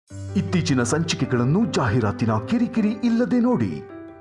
ಇತ್ತೀಚಿನ ಸಂಚಿಕೆಗಳನ್ನು ಜಾಹೀರಾತಿನ ಕಿರಿಕಿರಿ ಇಲ್ಲದೆ ನೋಡಿ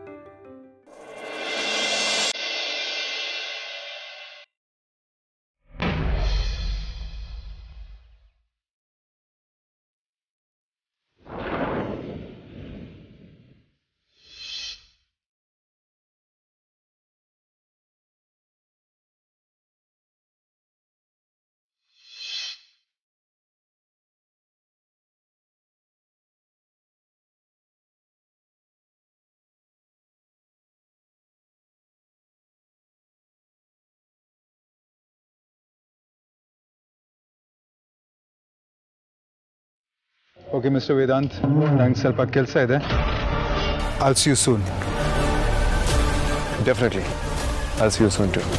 ಓಕೆ ಮಿಸ್ಟರ್ ವೇದಾಂತ್ ನಂಗೆ ಸ್ವಲ್ಪ ಕೆಲಸ ಇದೆ I'll see you soon Definitely. I'll see you soon too.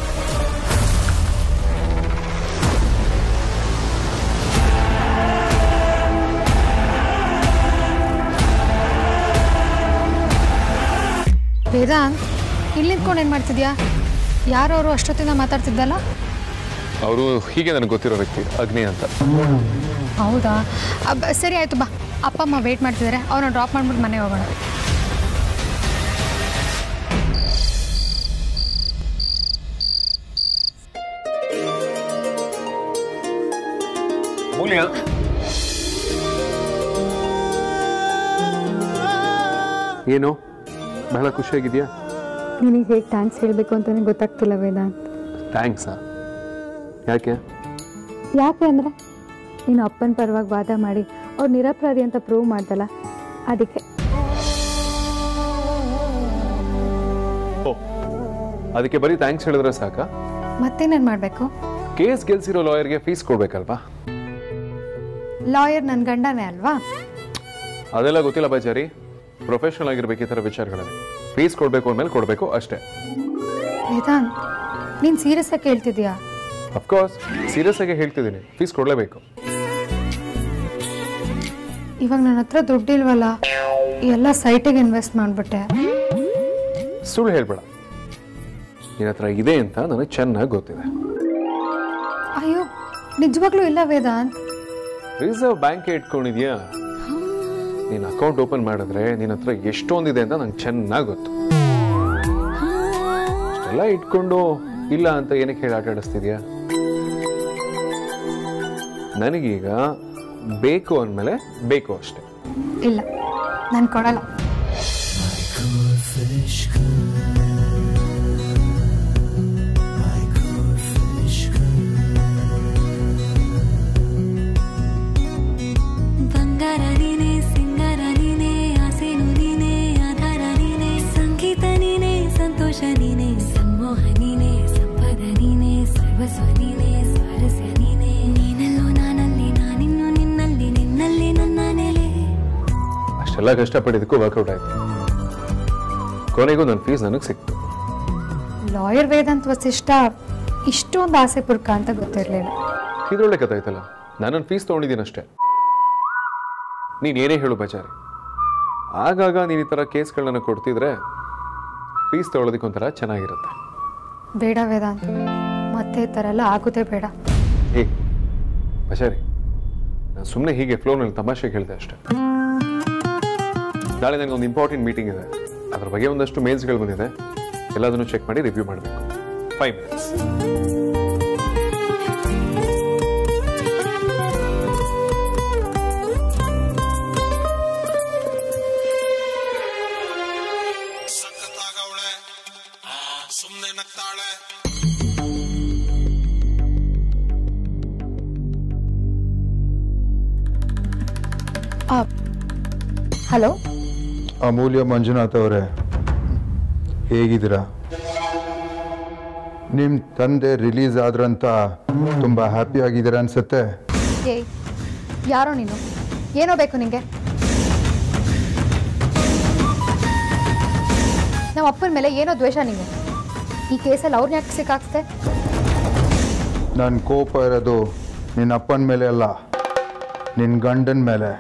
Vedant ಇಲ್ಲಿ ನಿಂತ್ಕೊಂಡು ಏನು ಮಾಡ್ತಿದ್ಯಾ ಯಾರು ಅವರು ಅಷ್ಟೊತ್ತಿಂದ ಮಾತಾಡ್ತಿದ್ದಲ್ಲ ಅವರು ಹೀಗೆ ನನಗೆ ಗೊತ್ತಿರೋ ವ್ಯಕ್ತಿ ಅಗ್ನಿ ಅಂತ ಹೌದಾ ಅಬ್ಬ, ಸರಿ ಆಯಿತು ಬಾ ಅಪ್ಪ ಅಮ್ಮ ವೇಟ್ ಮಾಡ್ತಿದ್ದಾರೆ ಅವ್ರನ್ನ ಡ್ರಾಪ್ ಮಾಡ್ಬಿಟ್ಟು ಮನೆಗೆ ಹೋಗೋಣ ಏನು ಬಹಳ ಖುಷಿಯಾಗಿದೆಯಾ ನಿನಗೆ ಹೇಗೆ ಥ್ಯಾಂಕ್ಸ್ ಹೇಳಬೇಕು ಅಂತಲೇ ಗೊತ್ತಾಗ್ತಿಲ್ಲ ವೇದಾಂತ್ ಥ್ಯಾಂಕ್ಸಾ ಯಾಕೆ ಯಾಕೆ ಅಂದರೆ ನೀನು ಅಪ್ಪನ ಪರವಾಗಿ ವಾದ ಮಾಡಿ ಅವ್ರು ನಿರಪರಾಧಿ ಅಂತ ಪ್ರೂವ್ ಮಾಡ್ದಲ್ಲ ಅದಕ್ಕೆ ಓ ಅದಕ್ಕೆ ಬರೀ ಥ್ಯಾಂಕ್ಸ್ ಹೇಳಿದ್ರೆ ಸಾಕಾ ಮತ್ತೇನೇನು ಮಾಡಬೇಕು ಕೇಸ್ ಗೆಲ್ಸಿರೋ ಲಾಯರ್ಗೆ ಫೀಸ್ ಕೊಡ್ಬೇಕಲ್ವಾ ಲಾಯರ್ ನನ್ನ ಗಂಡನೇ ಅಲ್ವಾ ಅದೆಲ್ಲ ಗೊತ್ತಿಲ್ಲ ಬಾಚಾರಿ ಪ್ರೊಫೆಷನಲ್ ಆಗಿರ್ಬೇಕು ಈ ಥರ ವಿಚಾರಗಳಲ್ಲಿ ಫೀಸ್ ಕೊಡಬೇಕು ಅಂದಮೇಲೆ ಕೊಡಬೇಕು ಅಷ್ಟೇ ವೇದಾಂತ್ ನೀನು ಸೀರಿಯಸ್ ಆಗಿ ಕೇಳ್ತಿದ್ಯಾ ಅಫ್ಕೋರ್ಸ್ ಸೀರಿಯಸ್ ಆಗಿ ಹೇಳ್ತಿದ್ದೀನಿ ಫೀಸ್ ಕೊಡಲೇಬೇಕು ಇವಾಗ ನನ್ನ ಹತ್ರ ದುಡ್ಡಿಲ್ವಲ್ಲ ಎಲ್ಲ ಸೈಟಿಗೆ ಇನ್ವೆಸ್ಟ್ ಮಾಡಿಬಿಟ್ಟೆ ಸುಳ್ಳು ಹೇಳ್ಬೇಡ ನಿನ್ನ ಹತ್ರ ಇದೆ ಅಂತ ನನಗೆ ಚೆನ್ನಾಗಿ ಗೊತ್ತಿದೆ ಅಯ್ಯೋ ನಿಜವಾಗ್ಲೂ ಇಲ್ಲ ವೇದಾಂತ್ ರಿಸರ್ವ್ ಬ್ಯಾಂಕ್ ಇಟ್ಕೊಂಡಿದ್ಯಾ ನೀನು ಅಕೌಂಟ್ ಓಪನ್ ಮಾಡಿದ್ರೆ ನಿನ್ನ ಹತ್ರ ಎಷ್ಟೊಂದಿದೆ ಅಂತ ನಂಗೆ ಚೆನ್ನಾಗಿ ಗೊತ್ತು ಅಷ್ಟೆಲ್ಲ ಇಟ್ಕೊಂಡು ಇಲ್ಲ ಅಂತ ಏನಕ್ಕೆ ಹೇಳಿ ಆಟ ಆಡಿಸ್ತಿದ್ಯಾ ನನಗೀಗ ಬೇಕು ಅಂದಮೇಲೆ ಬೇಕು ಅಷ್ಟೆ ಇಲ್ಲ ನಾನು ಕೊಡಲ್ಲ ಬಂಗಾರ ನೀನೆ ಸಿಂಗಾರ ನೀನೆ ಆಸೆನು ನೀನೆ ಆಧಾರ ನೀನೆ ಸಂಗೀತ ನೀನೆ ಸಂತೋಷ ನೀನೆ ಸಂಮೋಹ ನೀನೆ ಸಂಪದ ನೀನೆ ಸರ್ವಸ್ವ ನೀನೆ ಸ್ವಾರಸ್ಯ ನೀನೆ ನೀನಲ್ಲೋ ನಾನಲ್ಲಿ ನಾನಿನ್ನು ನಿನ್ನಲ್ಲಿ ನಿನ್ನಲ್ಲಿ ನನ್ನ ನೆಲೆ ಅಷ್ಟೆಲ್ಲ ಕಷ್ಟಪಟ್ಟಿದ್ದಕ್ಕೂ ವರ್ಕೌಟ್ ಆಯ್ತು ಕೊನೆಗೂ ನನ್ನ ಫೀಸ್ ನನಗೆ ಸಿಕ್ತು ಲಾಯರ್ ವೇದಾಂತ್ ವಸಿಷ್ಠ ಇಷ್ಟೊಂದು ಆಸೆ ಪುರ್ಕ ಅಂತ ಗೊತ್ತಿರಲಿಲ್ಲ ಇದರೊಳ್ಳೆ ಕಥೆ ಆಯ್ತಲ್ಲ ನಾನು ನನ್ನ ಫೀಸ್ ತೊಗೊಂಡಿದ್ದೀನಿ ಅಷ್ಟೇ ನೀನು ಏನೇ ಹೇಳು ಬಚಾರಿ ಆಗಾಗ ನೀನು ಈ ಥರ ಕೇಸ್ಗಳನ್ನ ಕೊಡ್ತಿದ್ರೆ ಫೀಸ್ ತೊಗೊಳೋದಕ್ಕೆ ಒಂಥರ ಚೆನ್ನಾಗಿರುತ್ತೆ ಬೇಡ ವೇದಾಂತ್ ಮತ್ತೆ ಈ ಥರ ಎಲ್ಲ ಆಗೋದೇ ಬೇಡ ಏ ಬಚಾರಿ ನಾನು ಸುಮ್ಮನೆ ಹೀಗೆ ಫ್ಲೋನಲ್ಲಿ ತಮಾಷೆಗೆ ಹೇಳಿದೆ ಅಷ್ಟೇ ನಾಳೆ ನನಗೆ ಒಂದು ಇಂಪಾರ್ಟೆಂಟ್ ಮೀಟಿಂಗ್ ಇದೆ ಅದ್ರ ಬಗ್ಗೆ ಒಂದಷ್ಟು ಮೇಲ್ಸ್ಗಳು ಬಂದಿದೆ ಎಲ್ಲದನ್ನು ಚೆಕ್ ಮಾಡಿ ರಿವ್ಯೂ ಮಾಡಬೇಕು ಫೈವ್ ಮಿನಿಟ್ಸ್ ಸಖತ್ತಾಗವಳೆ ಸುಮ್ಮನೆ ನಗ್ತಾಳೆ ಹಲೋ ಅಮೂಲ್ಯ ಮಂಜುನಾಥ್ ಅವರೇ ಹೇಗಿದ್ದೀರಾ ನಿಮ್ಮ ತಂದೆ ರಿಲೀಸ್ ಆದ್ರಂತ ತುಂಬ ಹ್ಯಾಪಿ ಆಗಿದ್ದೀರಾ ಅನ್ಸುತ್ತೆ ಏಯ್ ಯಾರೋ ನೀನು ಏನೋ ಬೇಕು ನಿಂಗೆ ನಮ್ಮ ಅಪ್ಪನ ಮೇಲೆ ಏನೋ ದ್ವೇಷ ನಿಂಗೆ ಈ ಕೇಸಲ್ಲಿ ಅವ್ರನ್ನ ಯಾಕೆ ಸಿಕ್ಕಾಕ್ಸ್ದೆ ನನ್ನ ಕೋಪ ಇರೋದು ನಿನ್ನ ಅಪ್ಪನ ಮೇಲೆ ಅಲ್ಲ ನಿನ್ನ ಗಂಡನ ಮೇಲೆ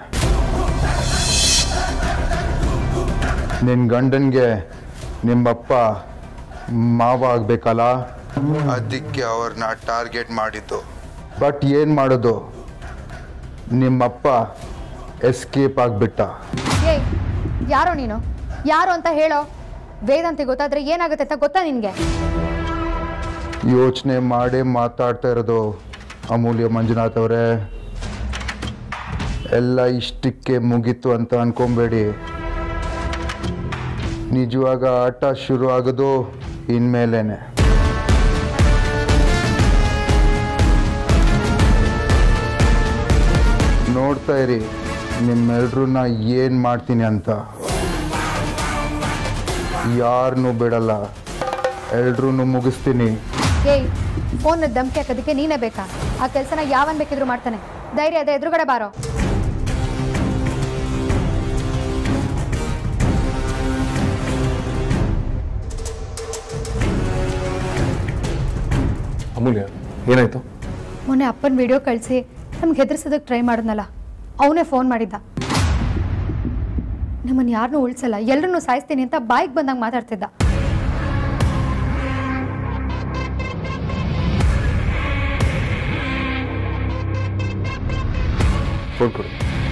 ನಿನ್ನ ಗಂಡನಿಗೆ ನಿಮ್ಮಪ್ಪ ಮಾವ ಆಗಬೇಕಲ್ಲ ಅದಕ್ಕೆ ಅವ್ರನ್ನ ಟಾರ್ಗೆಟ್ ಮಾಡಿದ್ದು ಬಟ್ ಏನು ಮಾಡೋದು ನಿಮ್ಮಪ್ಪ ಎಸ್ಕೇಪ್ ಆಗಿಬಿಟ್ಟ ಏಯ್ ಯಾರೋ ನೀನು ಯಾರು ಅಂತ ಹೇಳೋ ವೇದಂತಿ ಗೊತ್ತಾದ್ರೆ ಏನಾಗುತ್ತೆ ಅಂತ ಗೊತ್ತಾ ನಿನಗೆ ಯೋಚನೆ ಮಾಡೇ ಮಾತಾಡ್ತಾ ಇರೋದು ಅಮೂಲ್ಯ ಮಂಜುನಾಥ್ ಅವರೇ ಎಲ್ಲ ಇಷ್ಟಕ್ಕೆ ಮುಗೀತು ಅಂತ ಅನ್ಕೊಂಬೇಡಿ ನಿಜವಾಗ ಆಟ ಶುರು ಆಗೋದು ಇನ್ಮೇಲೇನೆ ನೋಡ್ತಾ ಇರಿ ನಿಮ್ಮೆಲ್ರನ್ನ ಏನು ಮಾಡ್ತೀನಿ ಅಂತ ಯಾರನ್ನೂ ಬಿಡಲ್ಲ ಎಲ್ರೂ ಮುಗಿಸ್ತೀನಿ ಏಯ್ ಫೋನ್ ಧಮ್ಕಿ ಹಾಕೋದಕ್ಕೆ ನೀನೇ ಬೇಕಾ ಆ ಕೆಲಸನ ಯಾವನ್ ಬೇಕಿದ್ರು ಮಾಡ್ತಾನೆ ಧೈರ್ಯ ಅದೇ ಎದುರುಗಡೆ ಬಾರೋ ಅಮೂಲ್ಯ ಏನಾಯ್ತು ಮೊನ್ನೆ ಅಪ್ಪನ ವಿಡಿಯೋ ಕಳಿಸಿ ನಮ್ಗೆ ಹೆದರ್ಸೋದಕ್ಕೆ ಟ್ರೈ ಮಾಡಿದ್ನಲ್ಲ ಅವನೇ ಫೋನ್ ಮಾಡಿದ್ದ ನಮ್ಮನ್ನು ಯಾರನ್ನೂ ಉಳಿಸಲ್ಲ ಎಲ್ಲರನ್ನೂ ಸಾಯಿಸ್ತೀನಿ ಅಂತ ಬಾಯಿಗೆ ಬಂದಂಗೆ ಮಾತಾಡ್ತಿದ್ದ ಫೋನ್ ಕೊಡು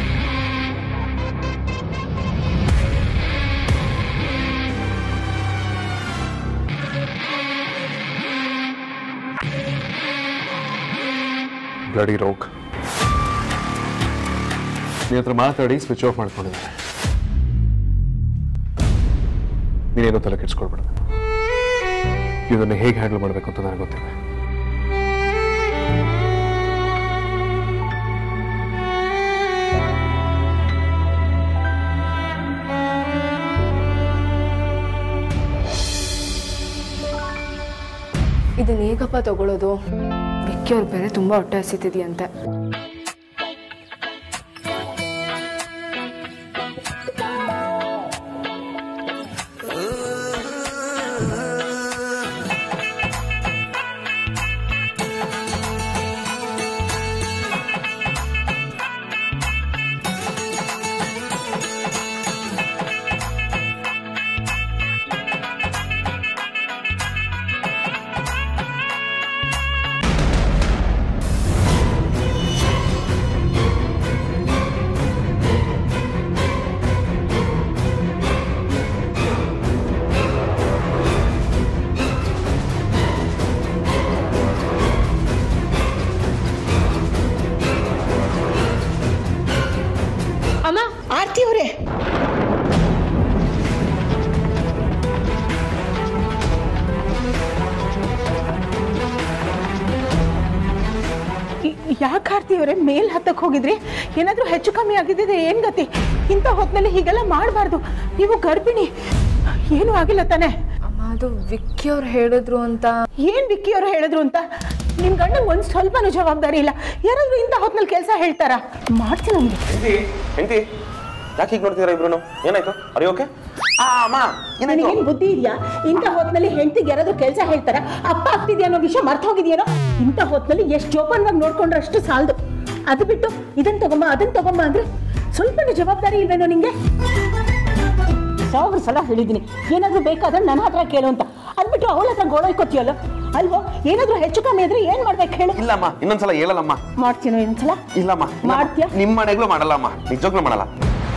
ಬ್ಲಡಿ ರೋಗ್ ನಿನ್ನ ಹತ್ರ ಮಾತಾಡಿ ಸ್ವಿಚ್ ಆಫ್ ಮಾಡ್ಕೊಂಡಿದ್ದಾರೆ ನೀನೇನೋ ತಲೆ ಕೆಡ್ಸ್ಕೊಳ್ಬೇಡ ಇದನ್ನು ಹೇಗೆ ಹ್ಯಾಂಡಲ್ ಮಾಡಬೇಕು ಅಂತ ನನಗೆ ಗೊತ್ತಿಲ್ಲ ಇದನ್ನ ಹೇಗಪ್ಪ ತಗೊಳ್ಳೋದು ವಿಕ್ಕಿಯವ್ರು ಬೇರೆ ತುಂಬ ಹೊಟ್ಟೆ ಹಸಿತಿದೆಯಂತೆ ಅಮ್ಮ ಆರ್ತಿ ಅವರೇ ಯಾಕೆ ಆರ್ತಿ ಅವರೇ ಮೇಲ್ ಹತ್ತಕ್ಕೆ ಹೋಗಿದ್ರಿ ಏನಾದರೂ ಹೆಚ್ಚು ಕಮ್ಮಿ ಆಗಿದ್ದಿದೆ ಏನ್ ಗತಿ ಇಂಥ ಹೊತ್ತಿನಲ್ಲಿ ಹೀಗೆಲ್ಲ ಮಾಡಬಾರ್ದು ನೀವು ಗರ್ಭಿಣಿ ಏನೂ ಆಗಿಲ್ಲ ತಾನೆ ಅಮ್ಮ ಅದು ವಿಕ್ಕಿಯವ್ರು ಹೇಳಿದ್ರು ಅಂತ ಏನ್ ವಿಕ್ಕಿ ಅವರು ಹೇಳಿದ್ರು ಅಂತ ನಿಮ್ ಗಂಡ ಒಂದ್ ಸ್ವಲ್ಪನೂ ಜವಾಬ್ದಾರಿ ಇಲ್ಲ ಯಾರಾದ್ರೂ ಇಂಥ ಹೊತ್ನಲ್ಲಿ ಕೆಲಸ ಹೇಳ್ತಾರ ಮಾಡ್ತೀನಿ ನಮ್ಗೆ ಹೆಂಡತಿ ಹೆಂಡತಿ ಯಾಕೆ ಹೀಗೆ ನೋಡ್ತೀರಾ ಇಬ್ರು ಏನಾಯ್ತು ಅರಿ ಓಕೆ ಆ ಅಮ್ಮ ಏನಾಯ್ತು ನನಗೇನ್ ಬುದ್ಧಿ ಇದೆಯಾ ಇಂಥ ಹೊತ್ನಲ್ಲಿ ಹೆಂಡತಿಗೆ ಯಾರಾದ್ರೂ ಕೆಲಸ ಹೇಳ್ತಾರ ಅಪ್ಪ ಆಗ್ತಿದ್ಯಾ ಅನ್ನೋ ವಿಷಯ ಮರ್ತ ಹೋಗಿದ್ಯಾನೋ ಇಂಥ ಹೊತ್ನಲ್ಲಿ ಎಷ್ಟು ಜೋಪಾನವಾಗಿ ನೋಡ್ಕೊಂಡ್ರೆ ಅಷ್ಟು ಸಾಲದು ಅದು ಬಿಟ್ಟು ಇದನ್ ತಗೊಂಬ ಅದನ್ ತಗೊಂಬ ಅಂದ್ರೆ ಸ್ವಲ್ಪನೂ ಜವಾಬ್ದಾರಿ ಇಲ್ವೇನೋ ನಿಂಗೆ ಸಾವಿರ ಸಲ ಹೇಳಿದ್ದೀನಿ ಏನಾದ್ರೂ ಬೇಕಾದ್ರೆ ನನ್ನ ಹತ್ರ ಕೇಳು ಅಂತ ಅದ್ಬಿಟ್ಟು ಅವಳ ಹತ್ರ ಗೋಳೈಕೋತೀಯಲ್ಲ ಅಲ್ವೋ ಏನಾದ್ರೂ ಹೆಚ್ಚು ಕಮ್ಮಿ ಇದ್ರೆ ಏನ್ ಮಾಡ್ಬೇಕು ಹೇಳು ಇಲ್ಲಮ್ಮ ಇನ್ನೊಂದ್ಸಲ ಹೇಳಲ್ಲಮ್ಮ ಮಾಡ್ತೀನೋ ಇನ್ನೊಂದ್ಸಲ ಇಲ್ಲಮ್ಮ ಇಲ್ಲಮ್ಮ. ಮಾಡ್ತೀಯಾ? ನಿಮ್ಮ ಮನೆಗ್ಲೂ ಮಾಡಲ್ಲಮ್ಮ ನಿಜವಾಗ್ಲೂ ಮಾಡಲ್ಲ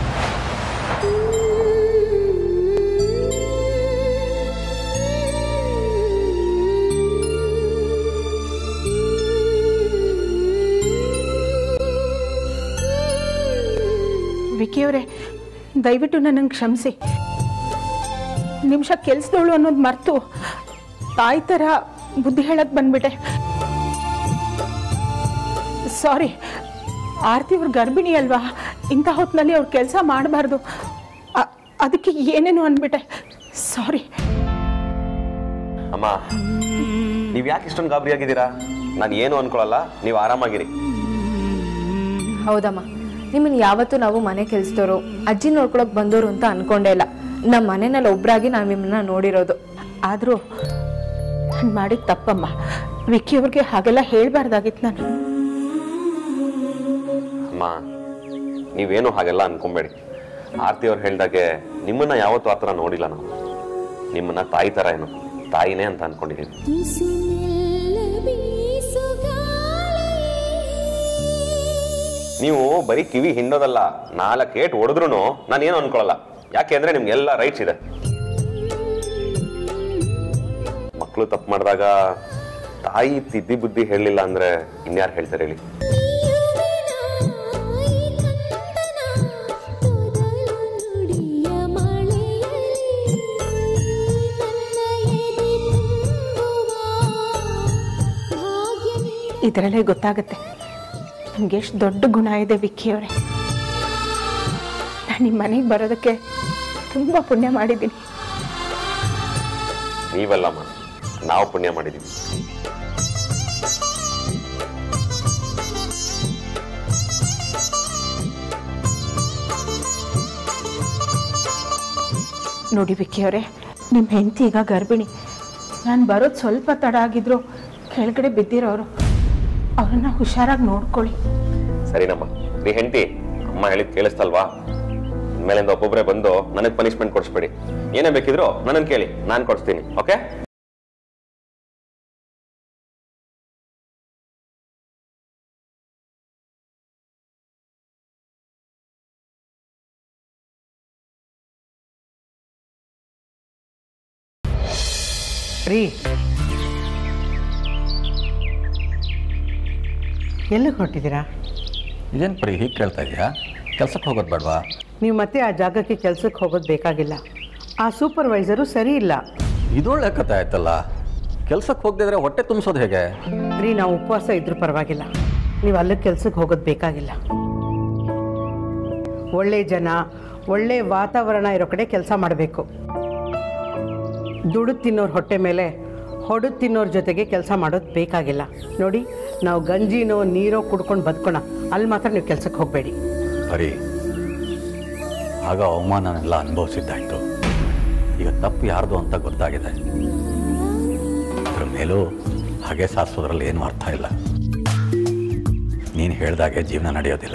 ವಿಕಿಯವರೇ ದಯವಿಟ್ಟು ನನ್ನನ್ನು ಕ್ಷಮಿಸಿ ನಿಮಿಷ ಕೆಲ್ಸದವಳು ಅನ್ನೋದು ಮರ್ತು ತಾಯಿ ಥರ ಬುದ್ಧಿ ಹೇಳಕ್ ಬಂದ್ಬಿಟ್ಟೆ ಸಾರಿ ಆರ್ತಿ ಅವ್ರ ಗರ್ಭಿಣಿ ಅಲ್ವಾ ಇಂಥ ಹೊತ್ತಿನಲ್ಲಿ ಅವ್ರು ಕೆಲಸ ಮಾಡಬಾರ್ದು ಅದಕ್ಕೆ ಏನೇನು ಅಂದ್ಬಿಟ್ಟೆ ಸಾರಿ ಅಮ್ಮ ನೀವ್ ಯಾಕೆ ಇಷ್ಟೊಂದು ಗಾಬರಿ ಆಗಿದ್ದೀರಾ ನಾನು ಏನು ಅನ್ಕೊಳಲ್ಲ ನೀವು ಆರಾಮಾಗಿರಿ ಹೌದಮ್ಮ ನಿಮ್ಮನ್ನ ಯಾವತ್ತೂ ನಾವು ಮನೆ ಕೆಲ್ಸದವರು ಅಜ್ಜಿ ನೋಡ್ಕೊಳಕ್ ಬಂದವರು ಅಂತ ಅನ್ಕೊಂಡೇ ಇಲ್ಲ ನಮ್ಮ ಮನೆಯಲ್ಲಿ ಒಬ್ರಾಗಿ ನಾವು ನಿಮ್ಮನ್ನ ನೋಡಿರೋದು ಆದರೂ ನಾನು ಮಾಡಿದ ತಪ್ಪಮ್ಮ ವಿಕಿಯವ್ರಿಗೆ ಹಾಗೆಲ್ಲ ಹೇಳ್ಬಾರ್ದಾಗಿತ್ತು ನಾನು ಅಮ್ಮ ನೀವೇನು ಹಾಗೆಲ್ಲ ಅನ್ಕೊಂಬೇಡಿ ಆರ್ತಿ ಅವ್ರು ಹೇಳ್ದಾಗೆ ನಿಮ್ಮನ್ನ ಯಾವತ್ತೂ ಆ ಥರ ನೋಡಿಲ್ಲ ನಾವು ನಿಮ್ಮನ್ನ ತಾಯಿ ಥರ ಏನು ತಾಯಿನೇ ಅಂತ ಅನ್ಕೊಂಡಿದ್ದೀನಿ ನೀವು ಬರೀ ಕಿವಿ ಹಿಂಡೋದಲ್ಲ ನಾಲ್ಕು ಏಟ್ ಹೊಡೆದ್ರು ನಾನು ಏನು ಅನ್ಕೊಳಲ್ಲ ಯಾಕೆ ಅಂದ್ರೆ ನಿಮ್ಗೆಲ್ಲ ರೈಟ್ಸ್ ಇದೆ ಮಕ್ಕಳು ತಪ್ಪು ಮಾಡಿದಾಗ ತಾಯಿ ತಿದ್ದಿ ಬುದ್ಧಿ ಹೇಳಲಿಲ್ಲ ಅಂದ್ರೆ ಇನ್ಯಾರು ಹೇಳ್ತಾರೆ ಹೇಳಿ ಇದರಲ್ಲೇ ಗೊತ್ತಾಗುತ್ತೆ ನಿಮ್ಗೆ ಎಷ್ಟು ದೊಡ್ಡ ಗುಣ ಇದೆ ವಿಕ್ಕಿಯವರೇ ನಾನು ನಿಮ್ಮ ಮನೆಗೆ ಬರೋದಕ್ಕೆ ತುಂಬ ಪುಣ್ಯ ಮಾಡಿದ್ದೀನಿ ನೀವಲ್ಲಮ್ಮ ನಾವು ಪುಣ್ಯ ಮಾಡಿದೀವಿ ನೋಡಿ ವಿಕ್ಕಿಯವರೇ ನಿಮ್ಮ ಹೆಂಡತಿ ಈಗ ಗರ್ಭಿಣಿ ನಾನು ಬರೋದು ಸ್ವಲ್ಪ ತಡ ಆಗಿದ್ರು ಕೆಳಗಡೆ ಬಿದ್ದಿರೋರು ಅವ್ರನ್ನ ಹುಷಾರಾಗಿ ನೋಡ್ಕೊಳ್ಳಿ ಸರಿನಮ್ಮ ನೀ ಹೆಂಡತಿ ಅಮ್ಮ ಹೇಳಿದ್ ಕೇಳಿಸ್ತಲ್ವಾ ಮೇಲಿಂದ ಒಬ್ಬೊಬ್ಬರೇ ಬಂದು ನನಗೆ ಪನಿಷ್ಮೆಂಟ್ ಕೊಡಿಸ್ಬೇಡಿ ಏನೇ ಬೇಕಿದ್ರು ನನ್ನನ್ನು ಕೇಳಿ ನಾನು ಕೊಡಿಸ್ತೀನಿ ಓಕೆ ರೀ ಎಲ್ಲಿಗೆ ಹೊರಟಿದ್ದೀರಾ ಇದೇನು ಪರಿ ಹೀಗೆ ಕೇಳ್ತಾ ಇದೆಯಾ ಕೆಲ್ಸಕ್ಕೆ ಹೋಗೋದು ಬೇಡವಾ ನೀವು ಮತ್ತೆ ಆ ಜಾಗಕ್ಕೆ ಕೆಲಸಕ್ಕೆ ಹೋಗೋದು ಬೇಕಾಗಿಲ್ಲ ಆ ಸೂಪರ್ವೈಸರು ಸರಿ ಇಲ್ಲ ಇದೊಳ್ಳೆ ಕತೆ ಆಯ್ತಲ್ಲ ಕೆಲ್ಸಕ್ಕೆ ಹೋಗದಿದ್ರೆ ಹೊಟ್ಟೆ ತುಂಬಿಸೋದು ಹೇಗೆ ರೀ ನಾವು ಉಪವಾಸ ಇದ್ರೂ ಪರವಾಗಿಲ್ಲ ನೀವು ಅಲ್ಲಿಗೆ ಕೆಲ್ಸಕ್ಕೆ ಹೋಗೋದು ಬೇಕಾಗಿಲ್ಲ ಒಳ್ಳೆ ಜನ ಒಳ್ಳೆ ವಾತಾವರಣ ಇರೋ ಕಡೆ ಕೆಲಸ ಮಾಡಬೇಕು ದುಡಿದು ತಿನ್ನೋರ್ ಹೊಟ್ಟೆ ಮೇಲೆ ಹೊಡೆದು ತಿನ್ನೋರ ಜೊತೆಗೆ ಕೆಲಸ ಮಾಡೋದು ಬೇಕಾಗಿಲ್ಲ ನೋಡಿ ನಾವು ಗಂಜಿನೋ ನೀರೋ ಕುಡ್ಕೊಂಡು ಬದುಕೋಣ ಅಲ್ಲಿ ಮಾತ್ರ ನೀವು ಕೆಲಸಕ್ಕೆ ಹೋಗಬೇಡಿ ಬರೀ ಆಗ ಅವಮಾನನೆಲ್ಲ ಅನುಭವಿಸಿದ್ದಾಯ್ತು ಈಗ ತಪ್ಪು ಯಾರ್ದು ಅಂತ ಗೊತ್ತಾಗಿದೆ ಅದ್ರ ಮೇಲೂ ಹಾಗೆ ಸಾಧಿಸೋದ್ರಲ್ಲಿ ಏನು ಅರ್ಥ ಇಲ್ಲ ನೀನು ಹೇಳ್ದಾಗೆ ಜೀವನ ನಡೆಯೋದಿಲ್ಲ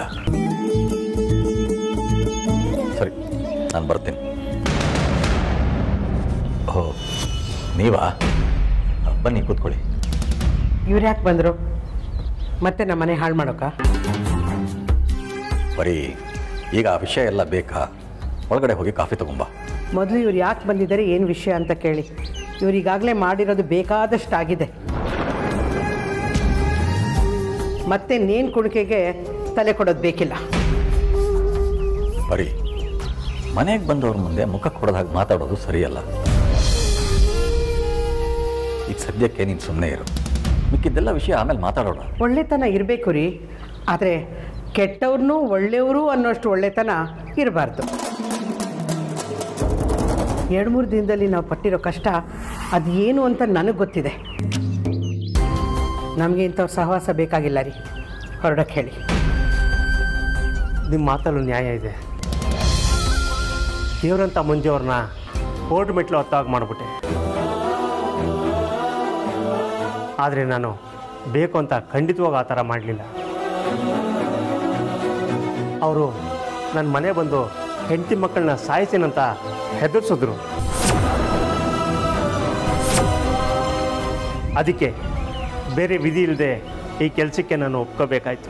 ಸರಿ ನಾನು ಬರ್ತೀನಿ ಓ ನೀವಾ ಬನ್ನಿ ಕೂತ್ಕೊಳ್ಳಿ ಇವ್ರು ಯಾಕೆ ಬಂದರು ಮತ್ತೆ ನಮ್ಮ ಮನೆ ಹಾಳು ಮಾಡೋಕ ಬರೀ ಈಗ ಆ ವಿಷಯ ಎಲ್ಲ ಬೇಕಾ ಒಳಗಡೆ ಹೋಗಿ ಕಾಫಿ ತಗೊಂಬ ಮೊದಲು ಇವ್ರು ಯಾಕೆ ಬಂದಿದ್ದಾರೆ ಏನು ವಿಷಯ ಅಂತ ಕೇಳಿ ಇವ್ರು ಈಗಾಗಲೇ ಮಾಡಿರೋದು ಬೇಕಾದಷ್ಟು ಆಗಿದೆ ಮತ್ತೆ ನೇನ್ ಕುಣಿಕೆಗೆ ತಲೆ ಕೊಡೋದು ಬೇಕಿಲ್ಲ ಬರೀ ಮನೆಗೆ ಬಂದವ್ರ ಮುಂದೆ ಮುಖ ಕೊಡದ ಹಾಗೆ ಮಾತಾಡೋದು ಸರಿಯಲ್ಲ ಈಗ ಸದ್ಯಕ್ಕೆ ನೀನು ಸುಮ್ಮನೆ ಇರು ಮಿಕ್ಕಿದ್ದೆಲ್ಲ ವಿಷಯ ಆಮೇಲೆ ಮಾತಾಡೋಣ ಒಳ್ಳೆತನ ಇರಬೇಕು ರೀ ಆದರೆ ಕೆಟ್ಟವ್ರನ್ನೂ ಒಳ್ಳೆಯವರು ಅನ್ನೋಷ್ಟು ಒಳ್ಳೆತನ ಇರಬಾರ್ದು ಎರಡು ಮೂರು ದಿನದಲ್ಲಿ ನಾವು ಪಟ್ಟಿರೋ ಕಷ್ಟ ಅದು ಏನು ಅಂತ ನನಗೆ ಗೊತ್ತಿದೆ ನಮಗೆ ಇಂಥವ್ರ ಸಹವಾಸ ಬೇಕಾಗಿಲ್ಲ ರೀ ಹೊರಡಕ್ಕೆ ಹೇಳಿ ನಿಮ್ಮ ಮಾತಲ್ಲೂ ನ್ಯಾಯ ಇದೆ ದೇವ್ರಂತ ಮುಂಜೆಯವ್ರನ್ನ ಕೋರ್ಟ್ ಮೆಟ್ಲು ಹೊತ್ತಾಗಿ ಮಾಡಿಬಿಟ್ಟೆ ಆದರೆ ನಾನು ಬೇಕು ಅಂತ ಖಂಡಿತವಾಗಿ ಆ ಥರ ಮಾಡಲಿಲ್ಲ ಅವರು ನನ್ನ ಮನೆ ಬಂದು ಹೆಂಡತಿ ಮಕ್ಕಳನ್ನ ಸಾಯಿಸ್ತೀನಂತ ಹೆದರ್ಸಿದ್ರು ಅದಕ್ಕೆ ಬೇರೆ ವಿಧಿ ಇಲ್ಲದೆ ಈ ಕೆಲಸಕ್ಕೆ ನಾನು ಒಪ್ಕೋಬೇಕಾಯ್ತು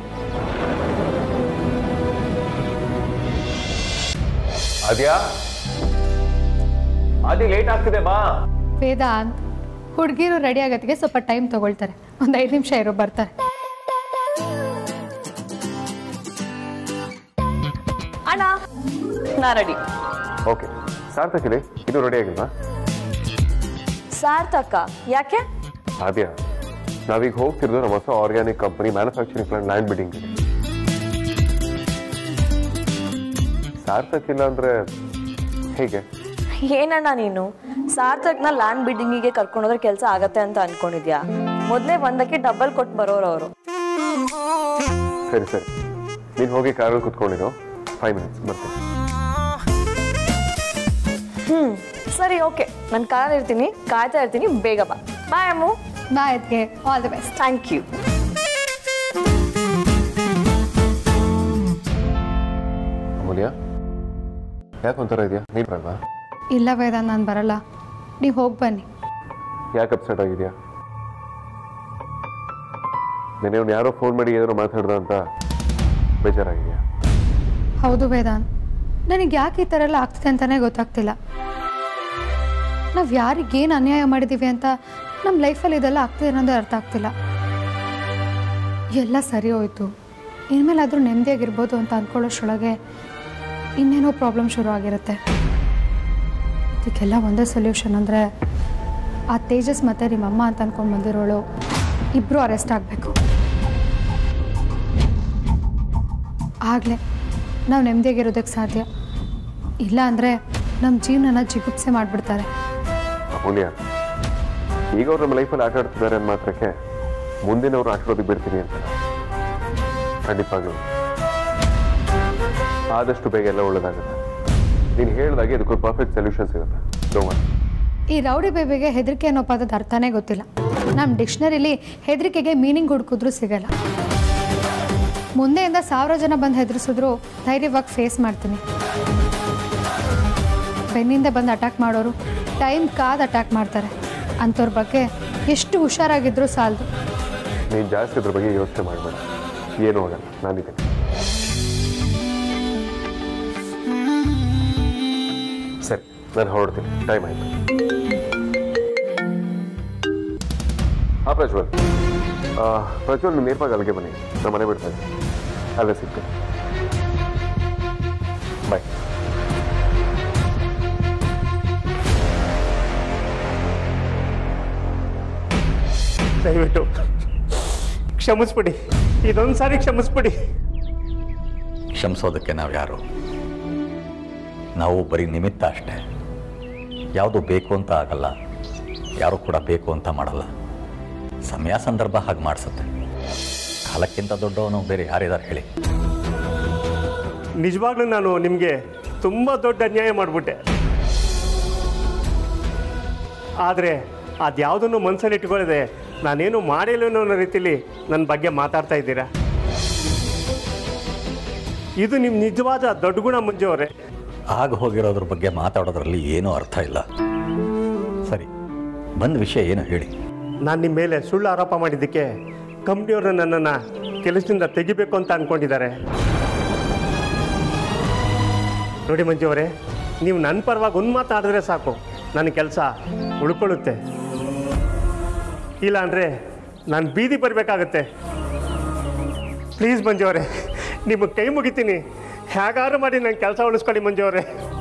ಅದ್ಯಾ ಅದಿ ಲೇಟ್ ಆಗ್ತಿದೆ ಬಾ ವೇದಾಂತ್ ಹುಡುಗಿರು ರೆಡಿ ಆಗೋತ್ತಿಗೆ ಸ್ವಲ್ಪ ಟೈಮ್ ತಗೊಳ್ತಾರೆ ಒಂದು ಐದು ನಿಮಿಷ ಇರೋ ಬರ್ತಾರೆ ಅಣ್ಣ ನಾ ರೆಡಿ ಓಕೆ ಸಾರ್ಥಕಿದೆ ಇದು ರೆಡಿ ಆಗಿಲ್ವಾ ಸಾರ್ಥಕ ಯಾಕೆ ಸಾಧ್ಯ ನಾವೀಗ ಹೋಗ್ತಿರೋದು ನಮ್ಮ ಹೊಸ organic company manufacturing plant land bidding Sarthak ಇಲ್ಲ ಅಂದ್ರೆ ಹೇಗೆ ಏನಣ್ಣ ನೀನು ಸಾರ್ಥಕ್ನ ಲ್ಯಾಂಡ್ ಬಿಲ್ಡಿಂಗಿಗೆ ಕರ್ಕೊಂಡೋದ್ರೆ ಕೆಲಸ ಆಗತ್ತೆ ಅಂತ ಅನ್ಕೊಂಡಿದ್ಯಾ ಮೊದಲೇ ಒಂದಕ್ಕೆ ಡಬಲ್ ಕೊಟ್ಟು ಬರೋರು ಅವರು ಸರಿ ಸರಿ ನೀನು ಹೋಗಿ ಕಾರಲ್ಲಿ ಕುತ್ಕೊಂಡಿರೋ ಫೈವ್ ಮಿನಿಟ್ಸ್ ಬರ್ತೀನಿ ಹ್ಮ್ ಸರಿ ಓಕೆ ನಾನು ಕಾರ್ ಇರ್ತೀನಿ ಕಾಯ್ತಾ ಇರ್ತೀನಿ ಬೇಗ ಬಾ ಬಾಯ್ ಅಮ್ಮು ಬಾಯ್ ಅದಕ್ಕೆ all the best thank you Amulya ಯಾಕೆ ಒಂಥರ ಇದೆಯಾ ನೀನು ಬರಲ್ವಾ ಇಲ್ಲ ವೇದಾಂತ್ ನಾನು ಬರಲ್ಲ ನೀವು ಹೋಗಿ ಬನ್ನಿ ಯಾಕೆ ಅಪ್ಸೆಟ್ ಆಗಿದೆಯಾ ನೆನೆ ಅವ್ನು ಯಾರೋ ಫೋನ್ ಮಾಡಿ ಏನಾದ್ರು ಮಾತಾಡ್ದ ಅಂತ ಬೇಜಾರಾಗಿದೆಯಾ ಹೌದು ವೇದಾಂತ್ ನನಗೆ ಯಾಕೆ ಈ ಥರ ಎಲ್ಲ ಆಗ್ತಿದೆ ಅಂತಲೇ ಗೊತ್ತಾಗ್ತಿಲ್ಲ ನಾವು ಯಾರಿಗೇನು ಅನ್ಯಾಯ ಮಾಡಿದ್ದೀವಿ ಅಂತ ನಮ್ಮ ಲೈಫಲ್ಲಿ ಇದೆಲ್ಲ ಆಗ್ತಿದೆ ಅನ್ನೋದೇ ಅರ್ಥ ಆಗ್ತಿಲ್ಲ ಎಲ್ಲ ಸರಿ ಹೋಯ್ತು ಇನ್ಮೇಲಾದರೂ ನೆಮ್ಮದಿಯಾಗಿರ್ಬೋದು ಅಂತ ಅಂದ್ಕೊಳ್ಳೋಷ್ರೊಳಗೆ ಇನ್ನೇನೋ ಪ್ರಾಬ್ಲಮ್ ಶುರು ಆಗಿರುತ್ತೆ ಇದಕ್ಕೆಲ್ಲ ಒಂದೇ ಸೊಲ್ಯೂಷನ್ ಅಂದರೆ ಆ ತೇಜಸ್ ಮತ್ತು ನಿಮ್ಮಮ್ಮ ಅಂತ ಅಂದ್ಕೊಂಡು ಬಂದಿರೋಳು ಇಬ್ಬರು ಅರೆಸ್ಟ್ ಆಗಬೇಕು ಆಗಲೇ ನಾವು ನೆಮ್ಮದಿಯಾಗಿರೋದಕ್ಕೆ ಸಾಧ್ಯ ಇಲ್ಲ ಅಂದರೆ ನಮ್ಮ ಜೀವನನ ಜಿಗುಪ್ಸೆ ಮಾಡಿಬಿಡ್ತಾರೆ ಅಮೂಲ್ಯ ಈಗ ಅವ್ರು ನಮ್ಮ ಲೈಫಲ್ಲಿ ಆಟ ಆಡ್ತಿದ್ದಾರೆ ಅಂದ ಮಾತ್ರಕ್ಕೆ ಮುಂದಿನವ್ರು ಆಟ ಆಡೋದಕ್ಕೆ ಬಿಡ್ತೀನಿ ಅಂತ ಖಂಡಿತವಾಗ್ಲೂ ಆದಷ್ಟು ಬೇಗ ಎಲ್ಲ ಒಳ್ಳೇದಾಗುತ್ತೆ ನೀನು ಹೇಳಿದಾಗೆ ಇದಕ್ಕೊಂದು ಪರ್ಫೆಕ್ಟ್ ಸೊಲ್ಯೂಷನ್ ಸಿಗುತ್ತೆ ಡೋಂಟ್ ಈ ರೌಡಿ ಬೇಬಿಗೆ ಹೆದರಿಕೆ ಅನ್ನೋ ಪದದ ಅರ್ಥನೇ ಗೊತ್ತಿಲ್ಲ ನಮ್ಮ ಡಿಕ್ಷನರಿಲಿ ಹೆದರಿಕೆಗೆ ಮೀನಿಂಗ್ ಹುಡುಕಿದ್ರೂ ಸಿಗಲ್ಲ ಮುಂದೆಯಿಂದ ಸಾವಿರ ಜನ ಬಂದು ಹೆದರಿಸಿದ್ರು ಧೈರ್ಯವಾಗಿ ಫೇಸ್ ಮಾಡ್ತೀನಿ ಬೆನ್ನಿಂದ ಬಂದು ಅಟ್ಯಾಕ್ ಮಾಡೋರು ಟೈಮ್ ಕಾದು ಅಟ್ಯಾಕ್ ಮಾಡ್ತಾರೆ ಅಂಥವ್ರ ಬಗ್ಗೆ ಎಷ್ಟು ಹುಷಾರಾಗಿದ್ರೂ ಸಾಲದು ನೀನು ಜಾಸ್ತಿ ಅದ್ರ ಬಗ್ಗೆ ಯೋಚನೆ ಮಾಡಬೇಡ ಏನೂ ಆಗಲ್ಲ ನಾನಿದ್ದೀನಿ ಸರಿ ನಾನು ಹೊರಡ್ತೀನಿ ಟೈಮ್ ಆಯ್ತು ಹಾ ಪ್ರಜ್ವಲ್ ಆ, ಪ್ರಜ್ವಲ್ ನೀವು ನೇರವಾಗಿ ಅಲ್ಲಿಗೆ ಬನ್ನಿ ನಾನು ಮನೆ ಬಿಡ್ತಾ ಇದ್ದೀನಿ ಅಲ್ಲೇ ಸಿಗ್ತೀನಿ ಬಾಯ್ ದಯವಿಟ್ಟು ಕ್ಷಮಿಸ್ಬಿಡಿ ಇದೊಂದು ಸಾರಿ ಕ್ಷಮಿಸ್ಬಿಡಿ ಕ್ಷಮಿಸೋದಕ್ಕೆ ನಾವು ಯಾರು ನಾವು ಬರೀ ನಿಮಿತ್ತ ಅಷ್ಟೇ ಯಾವುದು ಬೇಕು ಅಂತ ಆಗಲ್ಲ ಯಾರು ಕೂಡ ಬೇಕು ಅಂತ ಮಾಡಲ್ಲ ಸಮಯ ಸಂದರ್ಭ ಹಾಗೆ ಮಾಡಿಸುತ್ತೆ ಕಾಲಕ್ಕಿಂತ ದೊಡ್ಡವನು ಬೇರೆ ಯಾರಿದ್ದಾರೆ ಹೇಳಿ ನಿಜವಾಗ್ಲೂ ನಾನು ನಿಮಗೆ ತುಂಬ ದೊಡ್ಡ ಅನ್ಯಾಯ ಮಾಡಿಬಿಟ್ಟೆ ಆದರೆ ಅದ್ಯಾವುದನ್ನು ಮನಸ್ಸಲ್ಲಿ ಇಟ್ಕೊಳ್ಳದೆ ನಾನೇನು ಮಾಡಿಲ್ಲ ಅನ್ನೋ ರೀತಿಲಿ ನನ್ನ ಬಗ್ಗೆ ಮಾತಾಡ್ತಾ ಇದ್ದೀರಾ ಇದು ನಿಮ್ಮ ನಿಜವಾದ ದೊಡ್ಡ ಗುಣ ಮಂಜು ಅವರೇ ಆಗ ಹೋಗಿರೋದ್ರ ಬಗ್ಗೆ ಮಾತಾಡೋದ್ರಲ್ಲಿ ಏನೂ ಅರ್ಥ ಇಲ್ಲ ಸರಿ ಬಂದ ವಿಷಯ ಏನು ಹೇಳಿ ನಾನು ನಿಮ್ಮ ಮೇಲೆ ಸುಳ್ಳು ಆರೋಪ ಮಾಡಿದ್ದಕ್ಕೆ ಕಂಪ್ನಿಯವರು ನನ್ನನ್ನು ಕೆಲಸದಿಂದ ತೆಗಿಬೇಕು ಅಂತ ಅಂದ್ಕೊಂಡಿದ್ದಾರೆ ನೋಡಿ ಮಂಜು ಅವರೇ ನೀವು ನನ್ನ ಪರವಾಗಿ ಒಂದು ಮಾತಾಡಿದ್ರೆ ಸಾಕು ನನ್ನ ಕೆಲಸ ಉಳ್ಕೊಳ್ಳುತ್ತೆ ಇಲ್ಲ ಅಂದರೆ ನಾನು ಬೀದಿ ಬರಬೇಕಾಗತ್ತೆ ಪ್ಲೀಸ್ ಮಂಜು ಅವರೇ ನಿಮಗೆ ಕೈ ಮುಗಿತೀನಿ ಹೇಗಾರು ಮಾಡಿ ನನ್ನ ಕೆಲಸ ಉಳಿಸ್ಕೊಳ್ಳಿ ಮಂಜು ಅವರೇ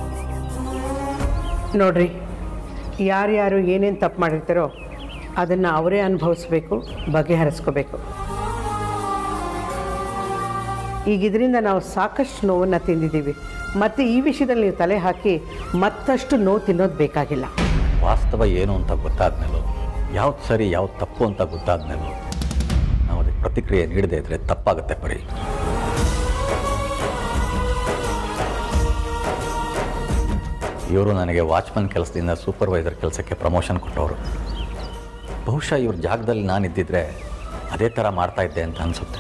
ನೋಡ್ರಿ ಯಾರ್ಯಾರು ಏನೇನು ತಪ್ಪು ಮಾಡಿರ್ತಾರೋ ಅದನ್ನು ಅವರೇ ಅನುಭವಿಸ್ಬೇಕು ಬಗೆಹರಿಸ್ಕೋಬೇಕು ಈಗ ಇದರಿಂದ ನಾವು ಸಾಕಷ್ಟು ನೋವನ್ನು ತಿಂದಿದ್ದೀವಿ ಮತ್ತು ಈ ವಿಷಯದಲ್ಲಿ ನೀವು ತಲೆ ಹಾಕಿ ಮತ್ತಷ್ಟು ನೋವು ತಿನ್ನೋದು ಬೇಕಾಗಿಲ್ಲ ವಾಸ್ತವ ಏನು ಅಂತ ಗೊತ್ತಾದ್ಮೇಲೂ ಯಾವ್ದು ಸರಿ ಯಾವ್ದು ತಪ್ಪು ಅಂತ ಗೊತ್ತಾದ್ಮೇಲೂ ನಾವು ಅದಕ್ಕೆ ಪ್ರತಿಕ್ರಿಯೆ ನೀಡದೇ ಇದ್ರೆ ತಪ್ಪಾಗುತ್ತೆ ಪರಿ ಇವರು ನನಗೆ ವಾಚ್ಮನ್ ಕೆಲಸದಿಂದ ಸೂಪರ್ವೈಸರ್ ಕೆಲಸಕ್ಕೆ ಪ್ರಮೋಷನ್ ಕೊಟ್ಟವರು ಬಹುಶಃ ಇವ್ರ ಜಾಗದಲ್ಲಿ ನಾನಿದ್ದಿದ್ರೆ ಅದೇ ಥರ ಮಾಡ್ತಾ ಇದ್ದೆ ಅಂತ ಅನಿಸುತ್ತೆ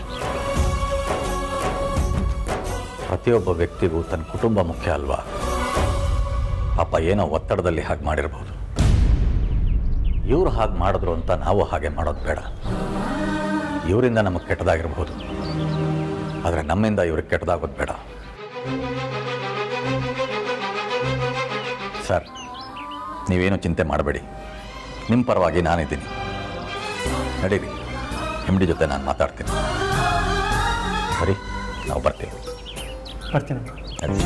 ಪ್ರತಿಯೊಬ್ಬ ವ್ಯಕ್ತಿಗೂ ತನ್ನ ಕುಟುಂಬ ಮುಖ್ಯ ಅಲ್ವಾ ಪಾಪ ಏನೋ ಒತ್ತಡದಲ್ಲಿ ಹಾಗೆ ಮಾಡಿರ್ಬೋದು ಇವರು ಹಾಗೆ ಮಾಡಿದ್ರು ಅಂತ ನಾವು ಹಾಗೆ ಮಾಡೋದು ಬೇಡ ಇವರಿಂದ ನಮಗೆ ಕೆಟ್ಟದಾಗಿರ್ಬೋದು ಆದರೆ ನಮ್ಮಿಂದ ಇವ್ರಿಗೆ ಕೆಟ್ಟದಾಗೋದು ಬೇಡ ಸರ್ ನೀವೇನು ಚಿಂತೆ ಮಾಡಬೇಡಿ ನಿಮ್ಮ ಪರವಾಗಿ ನಾನಿದ್ದೀನಿ ನಡೀರಿ ಎಮ್ ಡಿ ಜೊತೆ ನಾನು ಮಾತಾಡ್ತೀನಿ ಸರಿ ನಾವು ಬರ್ತೀವಿ ಬರ್ತೀನಿ ನಡಿ.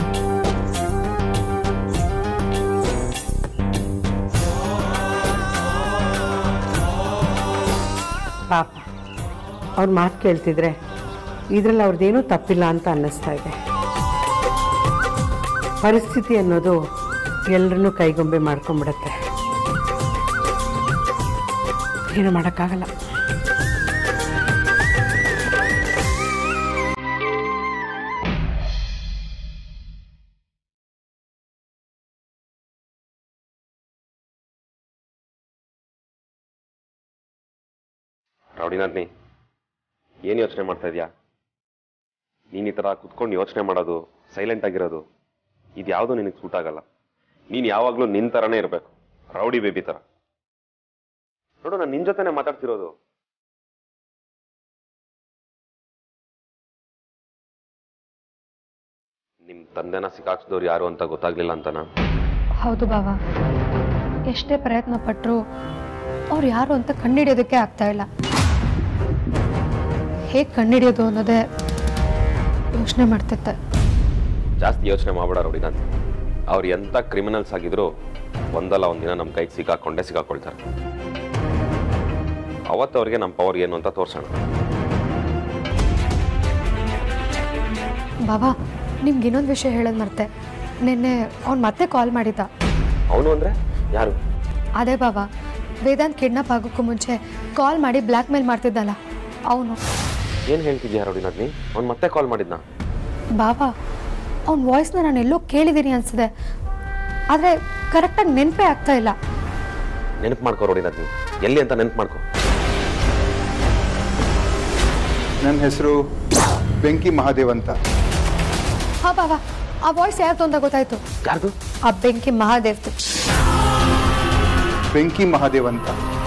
ಪಾಪ ಅವ್ರ ಮಾತು ಕೇಳ್ತಿದ್ರೆ ಇದರಲ್ಲಿ ಅವ್ರದ್ದೇನೂ ತಪ್ಪಿಲ್ಲ ಅಂತ ಅನ್ನಿಸ್ತಾ ಇದೆ ಪರಿಸ್ಥಿತಿ ಅನ್ನೋದು ಎಲ್ಲರನ್ನೂ ಕೈಗೊಂಬೆ ಮಾಡ್ಕೊಂಬಿಡುತ್ತೆ ಏನು ಮಾಡೋಕ್ಕಾಗಲ್ಲ ರೌಡಿನಾಥ್ನಿ ಏನು ಯೋಚನೆ ಮಾಡ್ತಾ ಇದೆಯಾ ನೀನು ಈ ಥರ ಕುತ್ಕೊಂಡು ಯೋಚನೆ ಮಾಡೋದು ಸೈಲೆಂಟ್ ಆಗಿರೋದು ಇದು ಯಾವುದೂ ನಿನಗೆ ಸೂಟ್ ಆಗಲ್ಲ ನೀನು ಯಾವಾಗಲೂ ನಿನ್ನ ಥರನೇ ಇರಬೇಕು ರೌಡಿ ಬೇಬಿ ಥರ ನೋಡು ನಾನು ನಿನ್ನ ಜೊತೆನೇ ಮಾತಾಡ್ತಿರೋದು ತಂದೆನ ಸಿಕ್ಕಾಕ್ಸಿದವ್ರು ಯಾರು ಅಂತ ಗೊತ್ತಾಗ್ಲಿಲ್ಲ ಅಂತನಾ ಹೌದು ಬಾವ ಎಷ್ಟೇ ಪ್ರಯತ್ನ ಪಟ್ಟರು ಅವ್ರು ಯಾರು ಅಂತ ಕಂಡುಹಿಡಿಯೋದಕ್ಕೆ ಆಗ್ತಾ ಇಲ್ಲ ಹೇಗೆ ಕಂಡುಹಿಡಿಯೋದು ಅನ್ನೋದೇ ಯೋಚನೆ ಮಾಡ್ತಿದ್ದೆ ಜಾಸ್ತಿ ಯೋಚನೆ ಮಾಡಬೇಡ ರೌಡಿನಾಥ್ ಅವ್ರು ಎಂಥ ಕ್ರಿಮಿನಲ್ಸ್ ಆಗಿದ್ರು ಒಂದಲ್ಲ ಒಂದಿನ ನಮ್ಮ ಕೈಗೆ ಸಿಕ್ಕಾಕೊಂಡೇ ಸಿಕ್ಕಾಕೊಳ್ತಾರೆ ಅವತ್ತು ಅವ್ರಿಗೆ ನಮ್ಮ ಪವರ್ ಏನು ಅಂತ ತೋರ್ಸೋಣ ಬಾಬಾ ನಿಮ್ಗೆ ಇನ್ನೊಂದು ವಿಷಯ ಹೇಳೋದು ಮರ್ತೆ ನಿನ್ನೆ ಅವ್ನು ಮತ್ತೆ ಕಾಲ್ ಮಾಡಿದ್ದ ಅವನು ಅಂದ್ರೆ ಯಾರು ಅದೇ ಬಾಬಾ ವೇದಾಂತ್ ಕಿಡ್ನಾಪ್ ಆಗೋಕ್ಕೂ ಮುಂಚೆ ಕಾಲ್ ಮಾಡಿ ಬ್ಲ್ಯಾಕ್ ಮೇಲ್ ಮಾಡ್ತಿದ್ದಲ್ಲ ಅವನು ಏನು ಹೇಳ್ತಿದ್ಯಾ ರೌಡಿನಾಥ್ ನೀ ಅವ್ನು ಮತ್ತೆ ಕಾಲ್ ಮಾಡಿದ್ನಾ ಬಾಬಾ ಅವ್ನ ವಾಯ್ಸ್ನ ನಾನು ಎಲ್ಲೋ ಕೇಳಿದ್ದೀನಿ ಅನ್ಸಿದೆ ಆದರೆ ಕರೆಕ್ಟಾಗಿ ನೆನಪೇ ಆಗ್ತಾ ಇಲ್ಲ ನೆನಪು ಮಾಡ್ಕೋ ರೌಡಿನಾಥ್ ನೀ ಎಲ್ಲಿ ಅಂತ ನೆನಪು ಮಾಡ್ಕೋ ನನ್ನ ಹೆಸರು ಬೆಂಕಿ ಮಹಾದೇವ್ ಅಂತ ಹಾ ಬಾಬಾ ಆ ವಾಯ್ಸ್ ಯಾರ್ದು ಅಂತ ಗೊತ್ತಾಯ್ತು ಯಾರ್ದು ಆ ಬೆಂಕಿ ಮಹಾದೇವ್ದು ಬೆಂಕಿ ಮಹಾದೇವ್ ಅಂತ